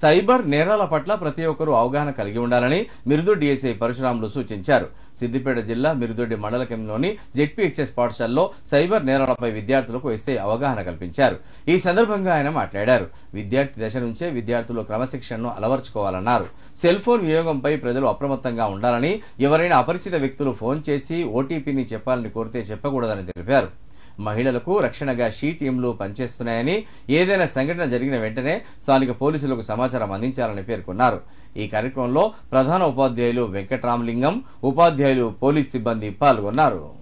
cyber నేరాల పట్ల ప్రతి ఒక్కరూ అవగాహన కలిగి ఉండాలని మిరుదు డిఎస్ఐ పరశురాములు సూచించారు సిద్దిపేట జిల్లా మిరుదొడ్డి మండల కేంద్రంలోని జెడ్పీహెచ్ఎస్ పాఠశాలలో సైబర్ నేరాలపై విద్యార్థులకు ఎస్ఐ అవగాహన కల్పించారు ఈ సందర్భంగా ఆయన మాట్లాడారు విద్యార్థి దశ నుంచే విద్యార్థులు క్రమశిక్షణను అలవర్చుకోవాలన్నారు సెల్ ఫోన్ వినియోగంపై ప్రజలు అప్రమత్తంగా ఉండాలని ఎవరైనా అపరిచిత వ్యక్తులు ఫోన్ చేసి ఓటీపీని చెప్పాలని కోరితే చెప్పకూడదని తెలిపారు మహిళలకు రక్షణగా షీ టీంలు పనిచేస్తున్నాయని ఏదైనా సంఘటన జరిగిన వెంటనే స్థానిక పోలీసులకు సమాచారం అందించాలని పేర్కొన్నారు ఈ కార్యక్రమంలో ప్రధాన ఉపాధ్యాయులు వెంకట్రామలింగం ఉపాధ్యాయులు పోలీస్ సిబ్బంది పాల్గొన్నారు